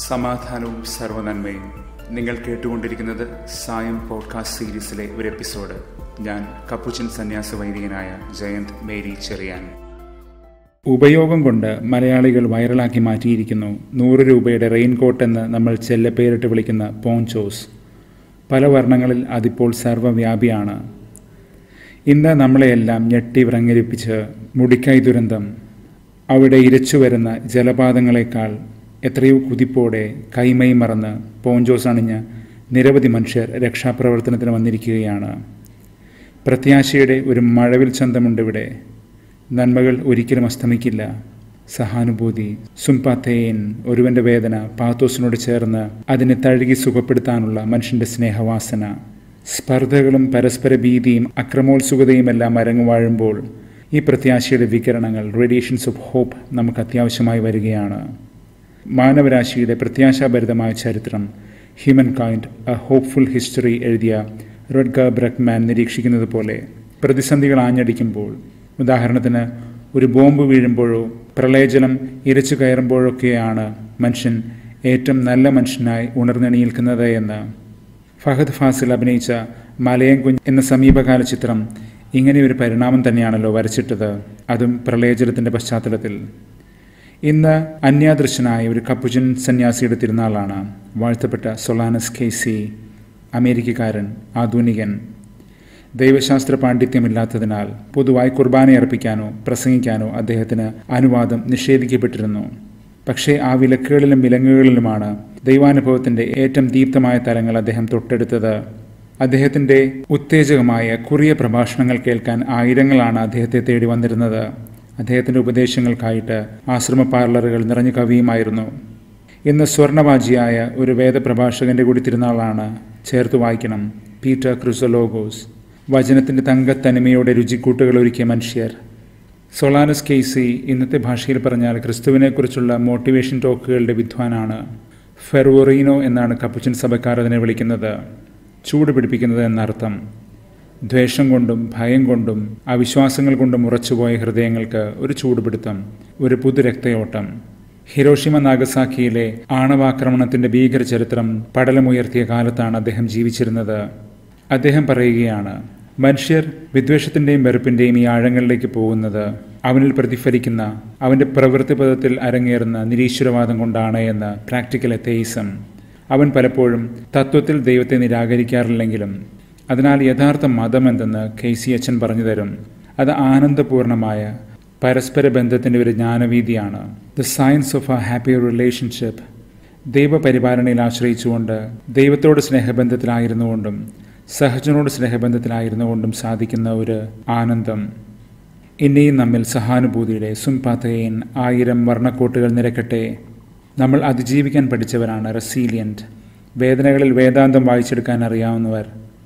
സമാധാനവും സർവനന്മയും നിങ്ങൾ കേട്ടുകൊണ്ടിരിക്കുന്നത് സായം പോഡ്കാസ്റ്റ് സീരീസിലെ ഒരു എപ്പിസോഡ് ഞാൻ കപ്പുച്ചൻ സന്യാസ വൈദികനായ ജയന്ത് മേരി ചെറിയാൻ ഉപയോഗം കൊണ്ട് മലയാളികൾ വൈറലാക്കി മാറ്റിയിരിക്കുന്നു നൂറ് രൂപയുടെ റെയിൻകോട്ട് എന്ന് നമ്മൾ ചെല്ലപ്പേരിട്ട് വിളിക്കുന്ന പോഞ്ചോസ് പല വർണ്ണങ്ങളിൽ അതിപ്പോൾ സർവ്വവ്യാപിയാണ് ഇന്ന് നമ്മളെയെല്ലാം ഞെട്ടി വ്രങ്ങരിപ്പിച്ച് മുടിക്കൈ ദുരന്തം അവിടെ ഇരച്ചു വരുന്ന ജലപാതങ്ങളെക്കാൾ എത്രയോ കുതിപ്പോടെ കൈമൈ മറന്ന് പോഞ്ചോസ് അണിഞ്ഞ് നിരവധി മനുഷ്യർ രക്ഷാപ്രവർത്തനത്തിന് വന്നിരിക്കുകയാണ് പ്രത്യാശയുടെ ഒരു മഴവിൽ ചന്തമുണ്ട് നന്മകൾ ഒരിക്കലും അസ്തമിക്കില്ല സഹാനുഭൂതി സുംപാത്തേൻ ഒരുവന്റെ വേദന പാത്തോസിനോട് ചേർന്ന് അതിനെ തഴുകി സുഖപ്പെടുത്താനുള്ള മനുഷ്യന്റെ സ്നേഹവാസന സ്പർദ്ധകളും പരസ്പര ഭീതിയും അക്രമോത്സുകതയും എല്ലാം അരങ്ങുവാഴുമ്പോൾ ഈ പ്രത്യാശയുടെ വികിരണങ്ങൾ റേഡിയേഷൻസ് ഓഫ് ഹോപ്പ് നമുക്ക് അത്യാവശ്യമായി വരികയാണ് മാനവരാശിയുടെ പ്രത്യാശാഭരിതമായ ചരിത്രം human kind a hopeful history എഴുതിയ റെഡ്ഗ ബ്രക്മാൻ നിരീക്ഷിക്കുന്നത് പോലെ പ്രതിസന്ധികൾ ആഞ്ഞടിക്കുമ്പോൾ ഉദാഹരണത്തിന് ഒരു ബോംബ് വീഴുമ്പോഴോ പ്രളയജലം ഇരച്ചു കയറുമ്പോഴൊക്കെയാണ് മനുഷ്യൻ ഏറ്റവും നല്ല മനുഷ്യനായി ഉണർന്നെണീൽക്കുന്നത് എന്ന് ഫഹദ് ഫാസിൽ അഭിനയിച്ച മലയം കുഞ്ഞ് എന്ന സമീപകാല ചിത്രം ഇങ്ങനെയൊരു പരിണാമം തന്നെയാണല്ലോ വരച്ചിട്ടത് അതും പ്രളയജലത്തിൻ്റെ പശ്ചാത്തലത്തിൽ ഇന്ന് അന്യാദൃശ്യനായ ഒരു കപ്പുജൻ സന്യാസിയുടെ തിരുനാളാണ് വാഴ്ത്തപ്പെട്ട സൊലാനസ് കേസി അമേരിക്കക്കാരൻ ആധുനികൻ ദൈവശാസ്ത്ര പാണ്ഡിത്യമില്ലാത്തതിനാൽ പൊതുവായി കുർബാനയർപ്പിക്കാനോ പ്രസംഗിക്കാനോ അദ്ദേഹത്തിന് അനുവാദം നിഷേധിക്കപ്പെട്ടിരുന്നു പക്ഷേ ആ വിലക്കുകളിലും വിലങ്ങുകളിലുമാണ് ദൈവാനുഭവത്തിന്റെ ഏറ്റവും ദീപ്തമായ തലങ്ങൾ അദ്ദേഹം തൊട്ടെടുത്തത് അദ്ദേഹത്തിന്റെ ഉത്തേജകമായ കുറിയ പ്രഭാഷണങ്ങൾ കേൾക്കാൻ ആയിരങ്ങളാണ് അദ്ദേഹത്തെ തേടി വന്നിരുന്നത് അദ്ദേഹത്തിന്റെ ഉപദേശങ്ങൾക്കായിട്ട് ആശ്രമ പാർലറുകൾ നിറഞ്ഞു കവിയുമായിരുന്നു ഇന്ന് സ്വർണവാജിയായ ഒരു വേദപ്രഭാഷകന്റെ കൂടി തിരുനാളാണ് ചേർത്ത് വായിക്കണം പീറ്റർ ക്രിസലോഗോസ് വചനത്തിന്റെ തങ്കത്തനിമയോടെ രുചിക്കൂട്ടുകൾ ഒരുക്കിയ മനുഷ്യർ സൊളാനസ് കേസി ഇന്നത്തെ ഭാഷയിൽ പറഞ്ഞാൽ ക്രിസ്തുവിനെക്കുറിച്ചുള്ള മോട്ടിവേഷൻ ടോക്കുകളുടെ വിദ്വാനാണ് ഫെറോറീനോ എന്നാണ് കപ്പുച്ചൻ സഭക്കാർ അതിനെ വിളിക്കുന്നത് ചൂട് പിടിപ്പിക്കുന്നത് എന്നർത്ഥം ദ്വേഷം കൊണ്ടും ഭയം കൊണ്ടും അവിശ്വാസങ്ങൾ കൊണ്ടും ഉറച്ചുപോയ ഹൃദയങ്ങൾക്ക് ഒരു ചൂടുപിടുത്തം ഒരു പുതുരക്തയോട്ടം ഹിരോഷിമ നാഗസാക്കിയിലെ ആണവാക്രമണത്തിന്റെ ഭീകര ചരിത്രം പടലമുയർത്തിയ കാലത്താണ് അദ്ദേഹം ജീവിച്ചിരുന്നത് അദ്ദേഹം പറയുകയാണ് മനുഷ്യർ വിദ്വേഷത്തിന്റെയും വെറുപ്പിന്റെയും ഈ ആഴങ്ങളിലേക്ക് പോകുന്നത് അവനിൽ പ്രതിഫലിക്കുന്ന അവന്റെ പ്രവൃത്തിപഥത്തിൽ അരങ്ങേറുന്ന നിരീശ്വരവാദം കൊണ്ടാണ് എന്ന് പ്രാക്ടിക്കൽ എത്തേയിസം അവൻ പലപ്പോഴും തത്വത്തിൽ ദൈവത്തെ നിരാകരിക്കാറില്ലെങ്കിലും അതിനാൽ യഥാർത്ഥ മതം എന്തെന്ന് കെ സി അച്ഛൻ പറഞ്ഞു തരും അത് ആനന്ദപൂർണമായ പരസ്പര ബന്ധത്തിൻ്റെ ഒരു ജ്ഞാനവീതിയാണ് the science of a happy relationship ദൈവപരിപാലനയിൽ ആശ്രയിച്ചുകൊണ്ട് ദൈവത്തോട് സ്നേഹബന്ധത്തിലായിരുന്നുകൊണ്ടും സഹജനോട് സ്നേഹബന്ധത്തിലായിരുന്നുകൊണ്ടും സാധിക്കുന്ന ഒരു ആനന്ദം ഇനിയും നമ്മിൽ സഹാനുഭൂതിയുടെ സുംപാത്തയൻ ആയിരം വർണ്ണക്കോട്ടുകൾ നിരക്കട്ടെ നമ്മൾ അതിജീവിക്കാൻ പഠിച്ചവരാണ് റെസീലിയൻറ്റ് വേദനകളിൽ വേദാന്തം വായിച്ചെടുക്കാൻ അറിയാവുന്നവർ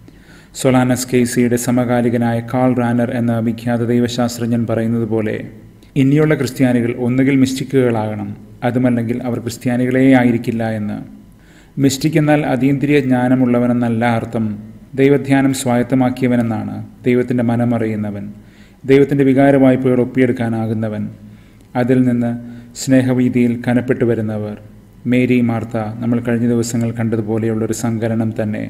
സൊലാനസ് കേസിയുടെ സമകാലികനായ കാൾ റാനർ എന്ന വിഖ്യാത ദൈവശാസ്ത്രജ്ഞൻ പറയുന്നത് പോലെ ഇനിയുള്ള ക്രിസ്ത്യാനികൾ ഒന്നുകിൽ മിസ്റ്റിക്കുകളാകണം അതുമല്ലെങ്കിൽ അവർ ക്രിസ്ത്യാനികളേ ആയിരിക്കില്ല എന്ന് മിസ്റ്റിക് എന്നാൽ അതീന്ദ്രിയ ജ്ഞാനമുള്ളവനെന്നല്ല അർത്ഥം ദൈവധ്യാനം സ്വായത്തമാക്കിയവനെന്നാണ് ദൈവത്തിൻ്റെ മനമറിയുന്നവൻ ദൈവത്തിൻ്റെ വികാര വായ്പകൾ ഒപ്പിയെടുക്കാനാകുന്നവൻ അതിൽ നിന്ന് സ്നേഹവീതിയിൽ കനപ്പെട്ടു വരുന്നവർ മേരി മാർത്ത നമ്മൾ കഴിഞ്ഞ ദിവസങ്ങൾ കണ്ടതുപോലെയുള്ളൊരു സങ്കലനം തന്നെ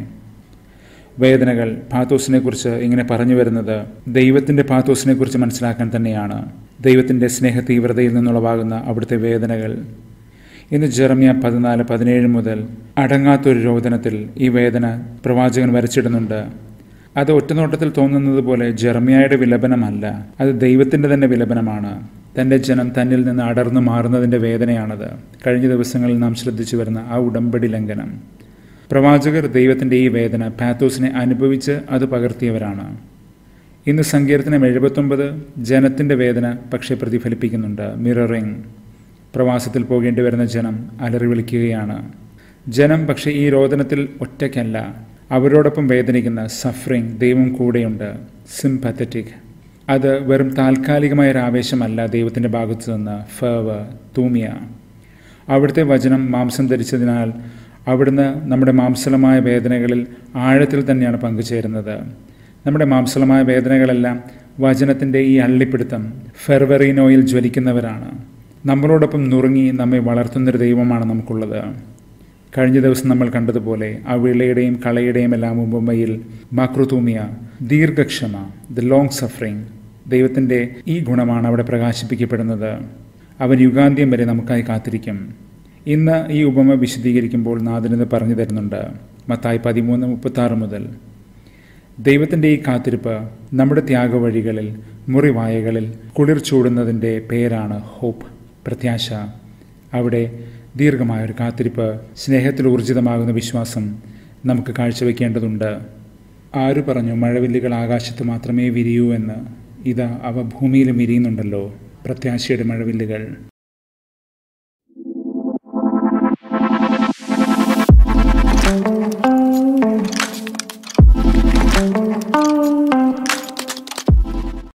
വേദനകൾ പാത്തോസിനെക്കുറിച്ച് ഇങ്ങനെ പറഞ്ഞു വരുന്നത് ദൈവത്തിൻ്റെ പാത്തോസിനെക്കുറിച്ച് മനസ്സിലാക്കാൻ തന്നെയാണ് ദൈവത്തിൻ്റെ സ്നേഹ തീവ്രതയിൽ നിന്നുളവാകുന്ന അവിടുത്തെ വേദനകൾ ഇന്ന് ജെറമ്യ പതിനാല് പതിനേഴ് മുതൽ അടങ്ങാത്തൊരു രോദനത്തിൽ ഈ വേദന പ്രവാചകൻ വരച്ചിടുന്നുണ്ട് അത് ഒറ്റനോട്ടത്തിൽ തോന്നുന്നത് പോലെ ജെറമ്യയുടെ വിലപനമല്ല അത് ദൈവത്തിൻ്റെ തന്നെ വിലപനമാണ് തൻ്റെ ജനം തന്നിൽ നിന്ന് അടർന്നു മാറുന്നതിൻ്റെ വേദനയാണത് കഴിഞ്ഞ ദിവസങ്ങളിൽ നാം ശ്രദ്ധിച്ചു വരുന്ന ആ ഉടമ്പടി ലംഘനം പ്രവാചകർ ദൈവത്തിൻ്റെ ഈ വേദന പാത്തോസിനെ അനുഭവിച്ച് അത് പകർത്തിയവരാണ് ഇന്ന് സങ്കീർത്തനം എഴുപത്തൊമ്പത് ജനത്തിൻ്റെ വേദന പക്ഷേ പ്രതിഫലിപ്പിക്കുന്നുണ്ട് മിററിങ് പ്രവാസത്തിൽ പോകേണ്ടി വരുന്ന ജനം അലറി വിളിക്കുകയാണ് ജനം പക്ഷേ ഈ രോദനത്തിൽ ഒറ്റയ്ക്കല്ല അവരോടൊപ്പം വേദനിക്കുന്ന സഫറിങ് ദൈവം കൂടെയുണ്ട് സിംപത്തറ്റിക് അത് വെറും താൽക്കാലികമായ ഒരു ആവേശമല്ല ദൈവത്തിൻ്റെ ഭാഗത്തു നിന്ന് ഫേവ് തൂമിയ അവിടുത്തെ വചനം മാംസം ധരിച്ചതിനാൽ അവിടുന്ന് നമ്മുടെ മാംസലമായ വേദനകളിൽ ആഴത്തിൽ തന്നെയാണ് പങ്കുചേരുന്നത് നമ്മുടെ മാംസലമായ വേദനകളെല്ലാം വചനത്തിൻ്റെ ഈ അള്ളിപ്പിടുത്തം ഫെർവറീനോയിൽ ജ്വലിക്കുന്നവരാണ് നമ്മളോടൊപ്പം നുറുങ്ങി നമ്മെ വളർത്തുന്നൊരു ദൈവമാണ് നമുക്കുള്ളത് കഴിഞ്ഞ ദിവസം നമ്മൾ കണ്ടതുപോലെ ആ വിളയുടെയും കളയുടെയും എല്ലാം ഉപമയിൽ മാക്രോതൂമിയ ദീർഘക്ഷമ ദ ലോങ് സഫറിങ് ദൈവത്തിൻ്റെ ഈ ഗുണമാണ് അവിടെ പ്രകാശിപ്പിക്കപ്പെടുന്നത് അവൻ യുഗാന്ത്യം വരെ നമുക്കായി കാത്തിരിക്കും ഇന്ന് ഈ ഉപമ വിശദീകരിക്കുമ്പോൾ നാഥനിത് പറഞ്ഞു തരുന്നുണ്ട് മത്തായി പതിമൂന്ന് മുപ്പത്താറ് മുതൽ ദൈവത്തിൻ്റെ ഈ കാത്തിരിപ്പ് നമ്മുടെ ത്യാഗവഴികളിൽ മുറിവായകളിൽ കുളിർ ചൂടുന്നതിൻ്റെ പേരാണ് ഹോപ്പ് പ്രത്യാശ അവിടെ ദീർഘമായൊരു കാത്തിരിപ്പ് സ്നേഹത്തിൽ ഊർജിതമാകുന്ന വിശ്വാസം നമുക്ക് കാഴ്ചവെക്കേണ്ടതുണ്ട് ആര് പറഞ്ഞു മഴവില്ലുകൾ ആകാശത്ത് മാത്രമേ വിരിയൂ എന്ന് ഇതാ അവ ഭൂമിയിലും വിരിയുന്നുണ്ടല്ലോ പ്രത്യാശയുടെ മഴവില്ലുകൾ thank you